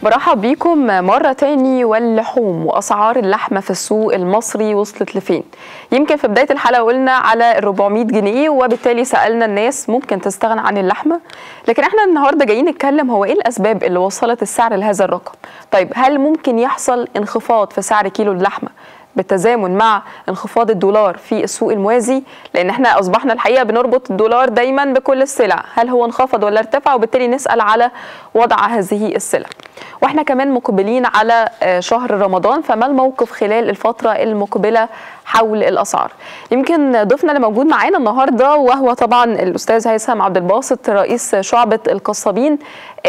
برحب بيكم مرة تاني واللحوم وأسعار اللحمة في السوق المصري وصلت لفين يمكن في بداية الحلقة قلنا على ال 400 جنيه وبالتالي سألنا الناس ممكن تستغنى عن اللحمة لكن احنا النهاردة جايين نتكلم هو ايه الأسباب اللي وصلت السعر لهذا الرقم طيب هل ممكن يحصل انخفاض في سعر كيلو اللحمة بالتزامن مع انخفاض الدولار في السوق الموازي لان احنا اصبحنا الحقيقه بنربط الدولار دايما بكل السلع هل هو انخفض ولا ارتفع وبالتالي نسال على وضع هذه السلع واحنا كمان مقبلين على شهر رمضان فما الموقف خلال الفتره المقبله حول الاسعار يمكن ضيفنا اللي موجود معانا النهارده وهو طبعا الاستاذ هيثم عبد الباسط رئيس شعبه القصابين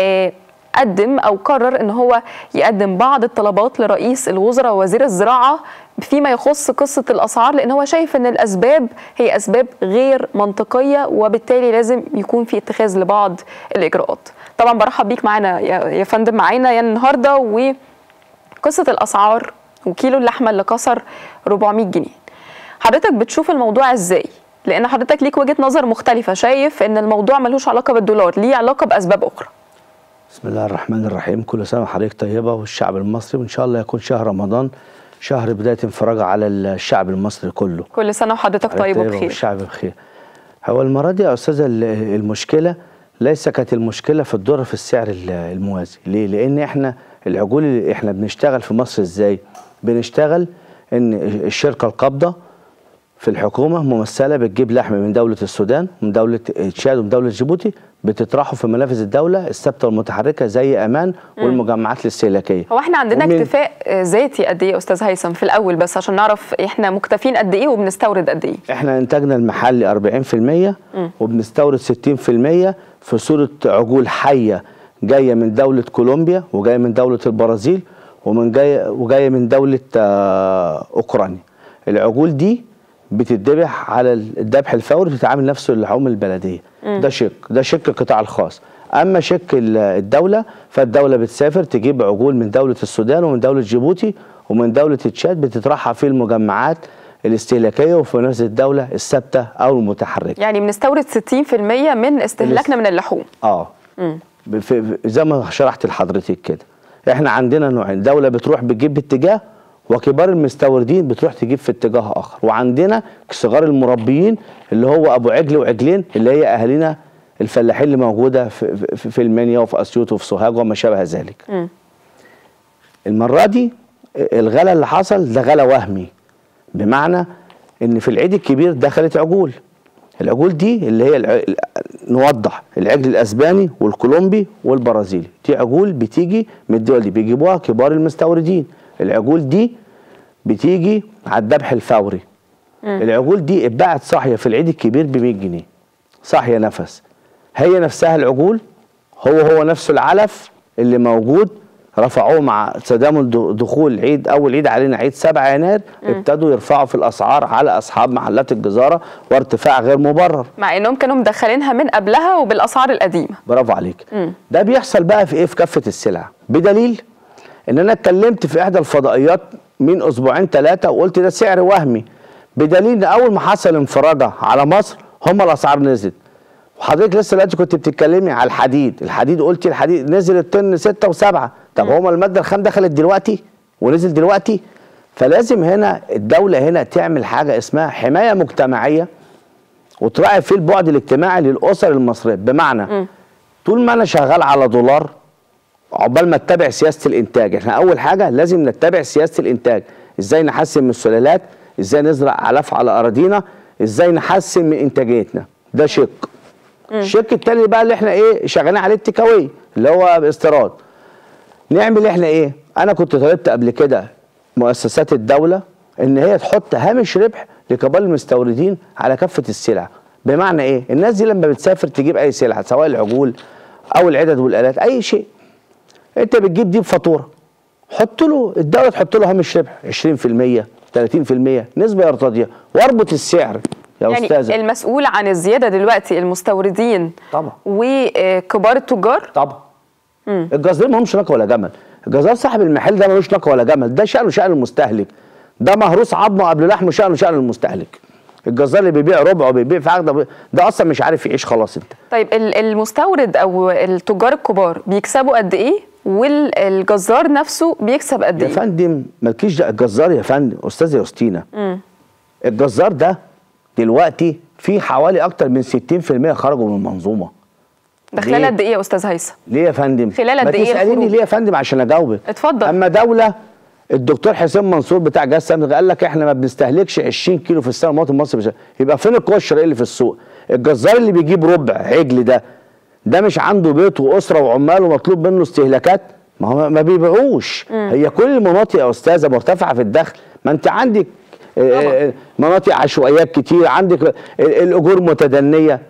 قدم او قرر ان هو يقدم بعض الطلبات لرئيس الوزراء ووزير الزراعه فيما يخص قصه الاسعار لان هو شايف ان الاسباب هي اسباب غير منطقيه وبالتالي لازم يكون في اتخاذ لبعض الاجراءات. طبعا برحب بيك معانا يا فندم معانا يعني النهارده وقصه الاسعار وكيلو اللحمه اللي كسر 400 جنيه. حضرتك بتشوف الموضوع ازاي؟ لان حضرتك ليك وجهه نظر مختلفه شايف ان الموضوع ملوش علاقه بالدولار ليه علاقه باسباب اخرى. بسم الله الرحمن الرحيم كل سنه وحضرتك طيبه والشعب المصري وان شاء الله يكون شهر رمضان شهر بدايه انفراج على الشعب المصري كله كل سنه وحضرتك طيب وبخير والشعب بخير هو المره دي يا استاذه المشكله ليس كانت المشكله في الدولار في السعر الموازي ليه لان احنا العجول اللي احنا بنشتغل في مصر ازاي بنشتغل ان الشركه القابضه في الحكومه ممثله بتجيب لحم من دوله السودان من دوله تشاد ومن دوله جيبوتي بتطرحه في منافذ الدوله الثابته والمتحركه زي امان والمجمعات الاستهلاكيه هو احنا عندنا ومن... اكتفاء ذاتي قد ايه يا استاذ هيثم في الاول بس عشان نعرف احنا مكتفين قد ايه وبنستورد قد ايه احنا انتاجنا المحلي 40% م. وبنستورد 60% في صوره عجول حيه جايه من دوله كولومبيا وجايه من دوله البرازيل ومن جايه وجايه من دوله آه اوكرانيا العجول دي بتتذبح على الذبح الفوري بتتعامل نفس اللحوم البلديه م. ده شق ده شق القطاع الخاص اما شق الدوله فالدوله بتسافر تجيب عجول من دوله السودان ومن دوله جيبوتي ومن دوله تشاد بتطرحها في المجمعات الاستهلاكيه وفي نفس الدوله الثابته او المتحركه يعني بنستورد 60% من استهلاكنا من اللحوم اه زي ما شرحت لحضرتك كده احنا عندنا نوعين دوله بتروح بتجيب باتجاه وكبار المستوردين بتروح تجيب في اتجاه اخر وعندنا صغار المربيين اللي هو ابو عجل وعجلين اللي هي اهالينا الفلاحين اللي موجوده في, في, في المنيا وفي اسيوط وفي سوهاج وما شابه ذلك م. المره دي الغلا اللي حصل ده غلا وهمي بمعنى ان في العيد الكبير دخلت عجول العجول دي اللي هي الع... نوضح العجل الاسباني والكولومبي والبرازيلي دي عجول بتيجي من الدول دي بيجيبوها كبار المستوردين العجول دي بتيجي على الذبح الفوري م. العجول دي اتباعت صاحيه في العيد الكبير ب 100 جنيه صاحيه نفس هي نفسها العجول هو هو نفسه العلف اللي موجود رفعوه مع تداول دخول عيد اول عيد علينا عيد 7 يناير ابتدوا يرفعوا في الاسعار على اصحاب محلات الجزاره وارتفاع غير مبرر مع انهم كانوا مدخلينها من قبلها وبالاسعار القديمه برافو عليك م. ده بيحصل بقى في ايه في كافه السلع بدليل ان انا اتكلمت في احدى الفضائيات من اسبوعين ثلاثه وقلت ده سعر وهمي بدليل ان اول ما حصل انفراجه على مصر هم الاسعار نزلت وحضرتك لسه دلوقتي كنت بتتكلمي على الحديد الحديد قلتي الحديد نزل الطن 6 و7 طب هما الماده الخام دخلت دلوقتي ونزل دلوقتي فلازم هنا الدوله هنا تعمل حاجه اسمها حمايه مجتمعيه وتراعي في البعد الاجتماعي للاسر المصريه بمعنى م. طول ما انا شغال على دولار عقبال ما اتبع سياسه الانتاج احنا اول حاجه لازم نتبع سياسه الانتاج ازاي نحسن من السلالات ازاي نزرع الاف على اراضينا ازاي نحسن من انتاجيتنا ده شق الشق التاني بقى اللي احنا ايه شغالين عليه التكاوي اللي هو استيراد نعمل احنا ايه انا كنت طلبت قبل كده مؤسسات الدوله ان هي تحط هامش ربح لكبار المستوردين على كافه السلع بمعنى ايه الناس دي لما بتسافر تجيب اي سلعه سواء العجول او العدد والالات اي شيء انت بتجيب دي بفاتوره حط له الدوله تحط له هامش ربح 20% 30% نسبه يرتضيها واربط السعر يا يعني استاذه المسؤول عن الزياده دلوقتي المستوردين طبعا وكبار التجار طبعا الجزار ما همش نقى ولا جمل الجزار صاحب المحل ده ملوش نقى ولا جمل ده شأنه شأن المستهلك ده مهروس عظمه قبل لحمه شأنه شأن المستهلك الجزار اللي بيبيع ربع وبيبيع في عقده ده اصلا مش عارف يعيش خلاص انت طيب المستورد او التجار الكبار بيكسبوا قد ايه والجزار نفسه بيكسب قد يا ايه فندم مالكيش دعوة، الجزار يا فندم استاذه يوستينا الجزار ده دلوقتي في حوالي اكتر من 60% خرجوا من المنظومه ده خلال ليه؟ قد ايه يا استاذ هيثم ليه يا فندم؟ خلال قد ما إيه تسأليني الخروج؟ ليه يا فندم عشان اجاوبك اتفضل. اما دوله الدكتور حسين منصور بتاع جهاز سمنة قال لك احنا ما بنستهلكش 20 كيلو في السنه المواطن المصري بيشتغل. يبقى فين القوه الشرائيه اللي في السوق؟ الجزار اللي بيجيب ربع عجل ده ده مش عنده بيت واسره وعمال ومطلوب منه استهلاكات ما هو ما بيبيعوش هي كل المناطق يا استاذه مرتفعه في الدخل ما انت عندك آه، آه، مناطق عشوائيات كتير عندك ال- الاجور متدنيه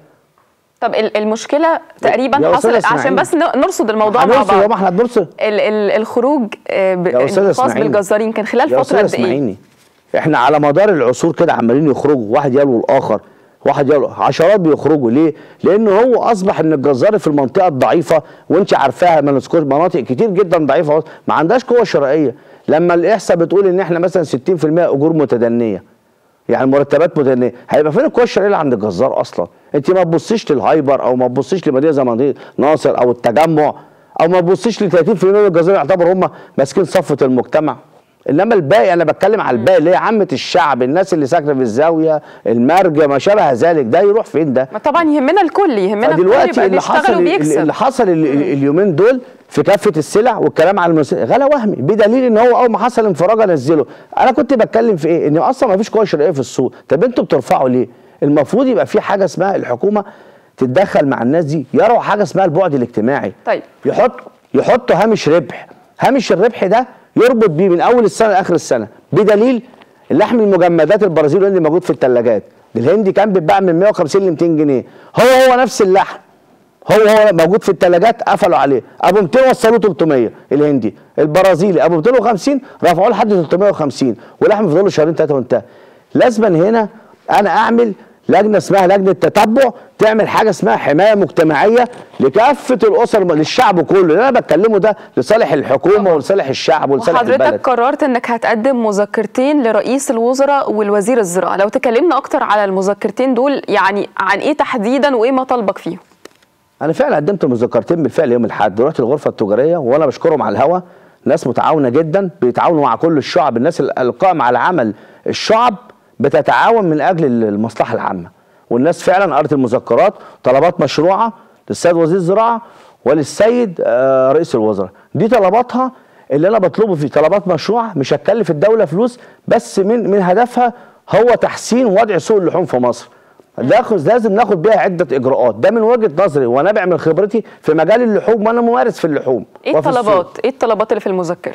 طب ال- المشكله تقريبا يا أستاذة حصلت عشان اسماعيل. بس ن- نرصد الموضوع مع هنرصد يا بعض ما احنا بنرصد ال ال الخروج آه، ب- يا استاذ الخاص اسماعيل بالجزارين كان خلال يا فتره أستاذ قد ايه اسماعيلي احنا على مدار العصور كده عمالين يخرجوا واحد يلو الاخر واحد يلو عشرات بيخرجوا ليه؟ لان هو اصبح ان الجزار في المنطقه الضعيفه وانت عارفاها ما نذكرش مناطق كتير جدا ضعيفه ما عندهاش قوه شرائيه لما الاحصاء بتقول ان احنا مثلا 60% اجور متدنيه يعني مرتبات متدنيه هيبقى فين القوه الشرائيه اللي عند الجزار اصلا انت ما تبصيش للهايبر او ما تبصيش لمدينه زي مدينه ناصر او التجمع او ما تبصيش ل 30% من الجزائر يعتبر هم ماسكين صفه المجتمع انما الباقي انا بتكلم على الباقي اللي هي عامه الشعب الناس اللي ساكنه في الزاويه المرجى ما شابه ذلك ده يروح فين ده ما طبعا يهمنا الكل يهمنا الكل فدلوقتي يبقى اللي حصل بيشتغل وبيكسب اللي حصل ال- ال- اليومين دول في كافه السلع والكلام على المس... غلا وهمي بدليل ان هو اول ما حصل انفراجه نزله انا كنت بتكلم في ايه ان اصلا ما فيش قوه شرائيه في السوق طب انتوا بترفعوا ليه المفروض يبقى في حاجه اسمها الحكومه تتدخل مع الناس دي يروا حاجه اسمها البعد الاجتماعي طيب. يحط يحطوا هامش ربح هامش الربح ده يربط بيه من اول السنه لاخر السنه بدليل اللحم المجمدات البرازيلي اللي موجود في الثلاجات الهندي كان بيتباع من 150 ل 200 جنيه هو هو نفس اللحم هو هو موجود في الثلاجات قفلوا عليه ابو 200 وصلوه 300 الهندي البرازيلي ابو 250 رفعوه لحد 350 ولحم فضلوا شهرين ثلاثه وانتهى لازما هنا انا اعمل لجنه اسمها لجنه تتبع تعمل حاجه اسمها حمايه مجتمعيه لكافه الاسر للشعب كله اللي انا بتكلمه ده لصالح الحكومه ولصالح الشعب ولصالح وحضرتك البلد قررت انك هتقدم مذكرتين لرئيس الوزراء والوزير الزراعه لو تكلمنا اكتر على المذكرتين دول يعني عن ايه تحديدا وايه مطالبك فيهم انا فعلا قدمت مذكرتين بالفعل يوم الاحد رحت الغرفه التجاريه وانا بشكرهم على الهوا ناس متعاونه جدا بيتعاونوا مع كل الشعب الناس ال- القائمه على عمل الشعب بتتعاون من اجل ال- المصلحه العامه والناس فعلا قرت المذكرات طلبات مشروعه للسيد وزير الزراعه وللسيد آه، رئيس الوزراء دي طلباتها اللي انا بطلبه في طلبات مشروعه مش هتكلف الدوله فلوس بس من من هدفها هو تحسين وضع سوق اللحوم في مصر ناخد لازم ناخد بيها عده اجراءات ده من وجهه نظري ونابع من خبرتي في مجال اللحوم وانا ممارس في اللحوم ايه وفي السوق. الطلبات ايه الطلبات اللي في المذكره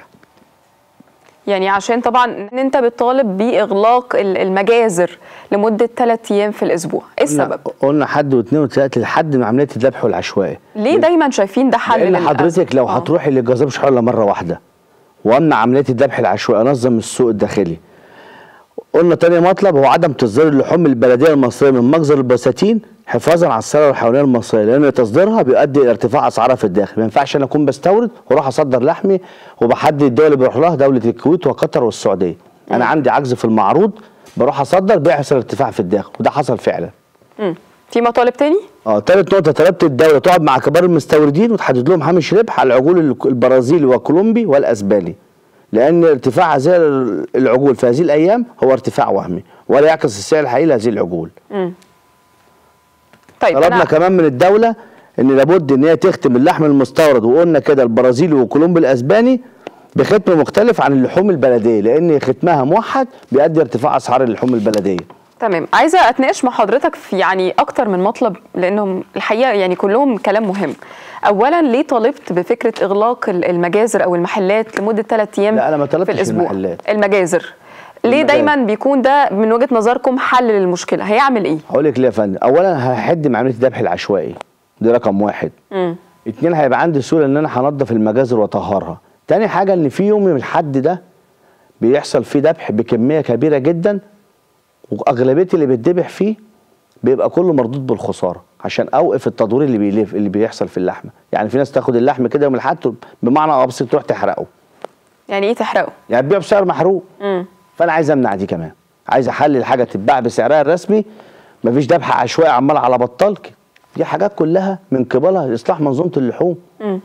يعني عشان طبعا ان انت بتطالب باغلاق ال- المجازر لمده ثلاث ايام في الاسبوع ايه قلنا- السبب قلنا حد واثنين وثلاثه لحد من عمليه الذبح والعشوائي ليه دايما شايفين ده حل لان للأسف؟ حضرتك لو آه. هتروحي للجزار مش هقول مره واحده وامنع عمليه الذبح العشوائي انظم السوق الداخلي قلنا تاني مطلب هو عدم تصدير اللحوم البلديه المصريه من مجزر البساتين حفاظا على الثروه الحيوانيه المصريه لان تصديرها بيؤدي الى ارتفاع اسعارها في الداخل ما ينفعش انا اكون بستورد واروح اصدر لحمي وبحدد الدول اللي بروح لها دوله الكويت وقطر والسعوديه انا عندي عجز في المعروض بروح اصدر بيحصل ارتفاع في الداخل وده حصل فعلا مم. في مطالب تاني اه تالت نقطة طلبت الدولة تقعد مع كبار المستوردين وتحدد لهم هامش ربح على العجول ال- البرازيلي والكولومبي والاسباني. لأن ارتفاع هذه ال- العجول في هذه الأيام هو ارتفاع وهمي ولا يعكس السعر الحقيقي لهذه العجول. طيب طلبنا انا كمان من الدولة إن لابد إن هي تختم اللحم المستورد وقلنا كده البرازيلي والكولومبي الاسباني بختم مختلف عن اللحوم البلدية لأن ختمها موحد بيؤدي ارتفاع أسعار اللحوم البلدية. تمام عايزه اتناقش مع حضرتك في يعني اكتر من مطلب لانهم الحقيقه يعني كلهم كلام مهم اولا ليه طالبت بفكره اغلاق ال- المجازر او المحلات لمده ثلاث ايام لا، أنا ما في طلبتش الاسبوع المحلات. المجازر ليه المجازر. دايما بيكون ده من وجهه نظركم حل للمشكله هيعمل ايه هقول لك ليه يا فندم اولا هحد من عمليه الذبح العشوائي دي رقم واحد مم. اتنين هيبقى عندي سهوله ان انا هنضف المجازر واطهرها تاني حاجه ان في يوم من الحد ده بيحصل فيه ذبح بكميه كبيره جدا واغلبيه اللي بيتذبح فيه بيبقى كله مردود بالخساره عشان اوقف التدوير اللي بيلف اللي بيحصل في اللحمه يعني في ناس تاخد اللحم كده يوم الحد بمعنى ابسط تروح تحرقه يعني ايه تحرقه يعني تبيعه بسعر محروق مم. فانا عايز امنع دي كمان عايز احلل الحاجه تتباع بسعرها الرسمي مفيش ذبح عشوائي عمال على بطال كده. دي حاجات كلها من قبلها لاصلاح منظومه اللحوم مم.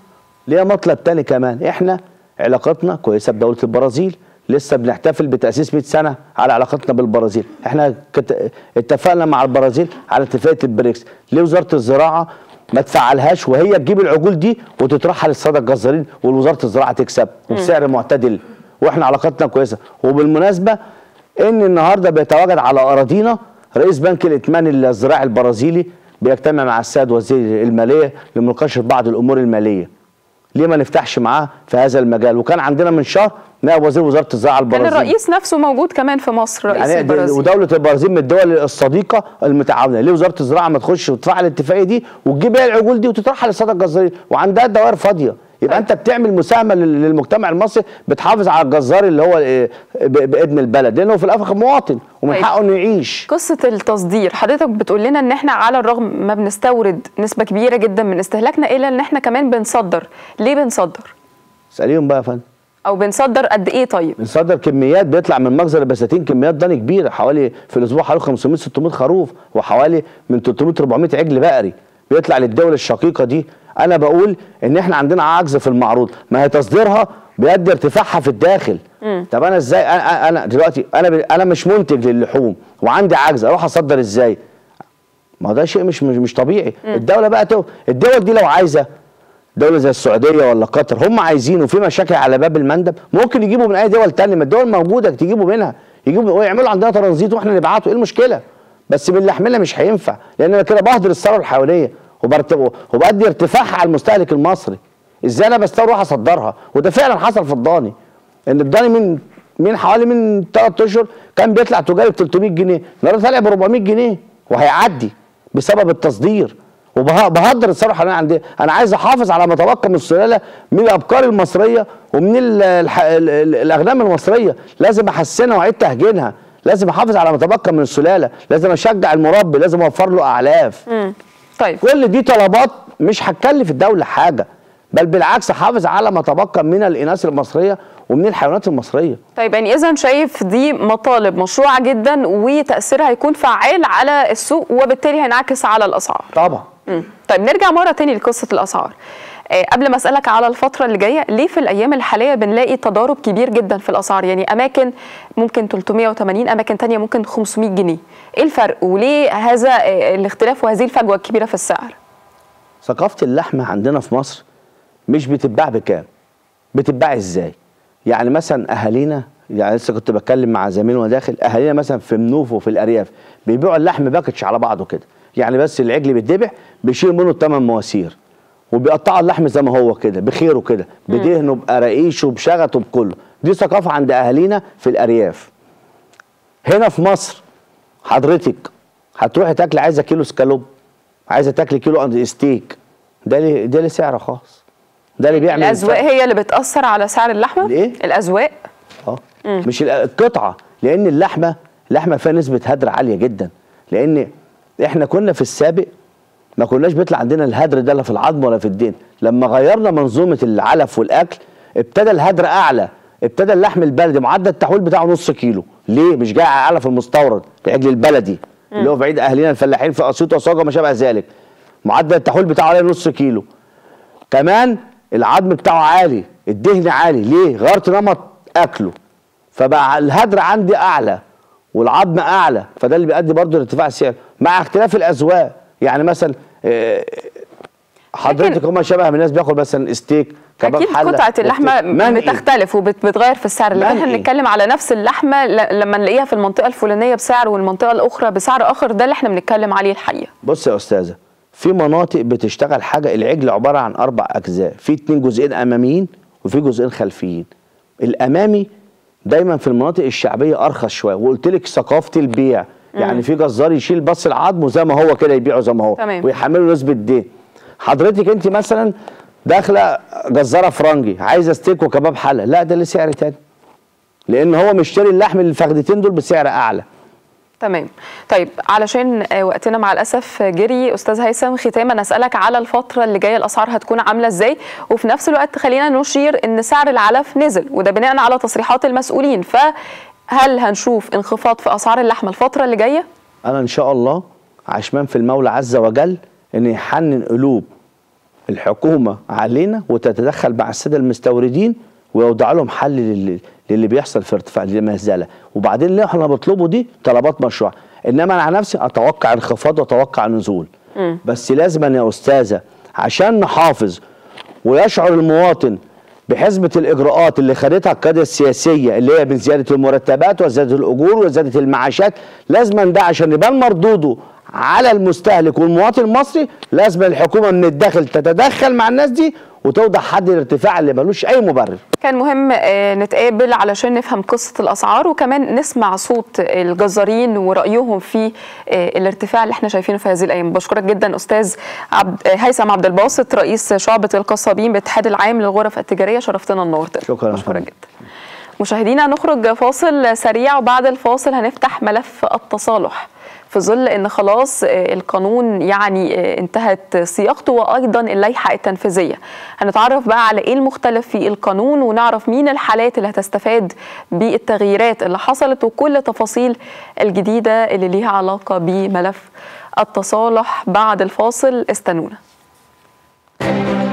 ليها مطلب تاني كمان احنا علاقتنا كويسه بدوله البرازيل لسه بنحتفل بتاسيس 100 سنه على علاقتنا بالبرازيل احنا كت... اتفقنا مع البرازيل على اتفاقيه البريكس ليه وزاره الزراعه ما تفعلهاش وهي تجيب العجول دي وتطرحها للساده الجزارين ووزاره الزراعه تكسب وبسعر معتدل واحنا علاقتنا كويسه وبالمناسبه ان النهارده بيتواجد على اراضينا رئيس بنك الائتمان الزراعي البرازيلي بيجتمع مع السيد وزير الماليه لمناقشه بعض الامور الماليه ليه ما نفتحش معاه في هذا المجال وكان عندنا من شهر نائب وزير وزاره الزراعه كان البرازيلي الرئيس نفسه موجود كمان في مصر رئيس يعني دي- البرازيل ودوله البرازيل من الدول الصديقه المتعاونه ليه وزاره الزراعه ما تخش وتفعل الاتفاقيه دي وتجيب هي العجول دي وتطرحها للساده الجزارين وعندها دوائر فاضيه يبقى طيب. انت بتعمل مساهمه لل- للمجتمع المصري بتحافظ على الجزار اللي هو إيه، ب- بابن البلد لانه في الاخر مواطن ومن طيب. حقه انه يعيش قصة التصدير حضرتك بتقول لنا ان احنا على الرغم ما بنستورد نسبة كبيرة جدا من استهلاكنا الا ان احنا كمان بنصدر ليه بنصدر اساليهم بقى يا فندم او بنصدر قد ايه طيب بنصدر كميات بيطلع من مخزن البساتين كميات ضاني كبيره حوالي في الاسبوع حوالي 500 600 خروف وحوالي من 300 400 عجل بقري بيطلع للدول الشقيقه دي انا بقول ان احنا عندنا عجز في المعروض ما هي تصديرها بيؤدي ارتفاعها في الداخل طب انا ازاي انا انا دلوقتي انا ب- انا مش منتج للحوم وعندي عجز اروح اصدر ازاي ما هو ده شيء مش مش, مش طبيعي الدوله بقى تو الدول دي لو عايزه دولة زي السعودية ولا قطر هم عايزين وفي مشاكل على باب المندب ممكن يجيبوا من أي دول تانية ما الدول موجودة تجيبوا منها يجيبوا ويعملوا عندنا ترانزيت واحنا نبعته ايه المشكلة؟ بس من لحمنا مش هينفع لأن أنا كده بهدر الثروة الحيوانية وبرت- وبأدي ارتفاعها على المستهلك المصري ازاي انا بستورد واروح اصدرها وده فعلا حصل في الضاني ان الضاني من من حوالي من ثلاث اشهر كان بيطلع تجاري ب 300 جنيه النهارده طالع ب 400 جنيه وهيعدي بسبب التصدير وبهدر الثروه الحيوانيه عندي انا عايز احافظ على ما تبقى من السلاله من الابقار المصريه ومن ال الح... ال ال الاغنام المصريه لازم احسنها واعيد تهجينها لازم احافظ على ما تبقى من السلاله لازم اشجع المربي لازم اوفر له اعلاف مم. طيب كل دي طلبات مش هتكلف الدوله حاجه بل بالعكس حافظ على ما تبقى من الاناث المصريه ومن الحيوانات المصريه طيب يعني اذا شايف دي مطالب مشروعة جدا وتأثيرها هيكون فعال على السوق وبالتالي هينعكس على الاسعار طبعا مم. طيب نرجع مرة تاني لقصة الأسعار آه، قبل ما أسألك على الفترة اللي جاية ليه في الأيام الحالية بنلاقي تضارب كبير جدا في الأسعار يعني أماكن ممكن 380 أماكن تانية ممكن 500 جنيه إيه الفرق وليه هذا آه، الاختلاف وهذه الفجوة الكبيرة في السعر ثقافه اللحمه عندنا في مصر مش بتتباع بكام بتتباع ازاي يعني مثلا اهالينا يعني لسه كنت بتكلم مع زميل وانا داخل اهالينا مثلا في منوف وفي الارياف بيبيعوا اللحم باكتش على بعضه كده يعني بس العجل بيتذبح بيشيل منه الثمان مواسير وبيقطعوا اللحم زي ما هو كده بخيره كده بدهنه بقراقيشه بشغته بكله دي ثقافه عند اهالينا في الارياف هنا في مصر حضرتك هتروحي تاكلي عايزه كيلو سكالوب عايزه تاكلي كيلو أند ستيك ده ليه ده ليه سعر خاص ده اللي بيعمل الأذواق الفرق. هي اللي بتأثر على سعر اللحمة الإيه؟ الأذواق اه مش ال- القطعه لان اللحمه اللحمه فيها نسبه هدر عاليه جدا لان احنا كنا في السابق ما كناش بيطلع عندنا الهدر ده لا في العظم ولا في الدين لما غيرنا منظومه العلف والاكل ابتدى الهدر اعلى ابتدى اللحم البلدي معدل التحويل بتاعه نص كيلو ليه مش جاي على علف المستورد العجل البلدي اللي هو في عيد اهالينا الفلاحين في اسيوط وصاجه وما شابه ذلك معدل التحويل بتاعه عليه نص كيلو كمان العظم بتاعه عالي الدهن عالي ليه غيرت نمط اكله فبقى الهدر عندي اعلى والعظم اعلى فده اللي بيؤدي برضه لارتفاع السعر مع اختلاف الاذواق يعني مثلا آه، حضرتك هم شبه من الناس بياكل مثلا ستيك كباب اكيد حله قطعه اللحمه وبتاع. منقي. بتختلف وبتتغير في السعر لكن احنا منقي. بنتكلم على نفس اللحمه ل- لما نلاقيها في المنطقه الفلانيه بسعر والمنطقه الاخرى بسعر اخر ده اللي احنا بنتكلم عليه الحقيقه بص يا استاذه في مناطق بتشتغل حاجه العجل عباره عن اربع اجزاء في اتنين جزئين اماميين وفي جزئين خلفيين الامامي دايما في المناطق الشعبيه ارخص شويه وقلت لك ثقافه البيع يعني في جزار يشيل بس العظم وزي ما هو كده يبيعه زي ما هو تمام. ويحمله نسبه دين حضرتك انت مثلا داخله جزاره فرنجي عايزه ستيك وكباب حله لا ده ليه سعر تاني لان هو مشتري اللحم الفخدتين دول بسعر اعلى تمام طيب علشان آه، وقتنا مع الاسف جري استاذ هيثم ختاما اسالك على الفتره اللي جايه الاسعار هتكون عامله ازاي وفي نفس الوقت خلينا نشير ان سعر العلف نزل وده بناء على تصريحات المسؤولين فهل هنشوف انخفاض في اسعار اللحمه الفتره اللي جايه انا ان شاء الله عشمان في المولى عز وجل ان يحنن قلوب الحكومه علينا وتتدخل مع الساده المستوردين ويوضع لهم حل للي, للي بيحصل في ارتفاع المهزله وبعدين اللي احنا بنطلبه دي طلبات مشروعه انما انا على نفسي اتوقع انخفاض واتوقع نزول بس لازم يا استاذه عشان نحافظ ويشعر المواطن بحزمة الإجراءات اللي خدتها القيادة السياسية اللي هي من زيادة المرتبات وزيادة الأجور وزيادة المعاشات لازما ده عشان يبان مردوده على المستهلك والمواطن المصري لازم الحكومة من الداخل تتدخل مع الناس دي وتوضع حد الارتفاع اللي ملوش أي مبرر كان مهم آه، نتقابل علشان نفهم قصة الأسعار وكمان نسمع صوت الجزارين ورأيهم في آه، الارتفاع اللي احنا شايفينه في هذه الأيام بشكرك جدا أستاذ عبد آه، هيثم عبد الباسط رئيس شعبة القصابين بالاتحاد العام للغرف التجارية شرفتنا النهارده شكراً. بشكرك جدا مشاهدينا هنخرج فاصل سريع وبعد الفاصل هنفتح ملف التصالح في ظل ان خلاص آه، القانون يعني آه، انتهت صياغته وايضا اللائحه التنفيذيه هنتعرف بقى على ايه المختلف في القانون ونعرف مين الحالات اللي هتستفاد بالتغييرات اللي حصلت وكل تفاصيل الجديده اللي ليها علاقه بملف التصالح بعد الفاصل استنونا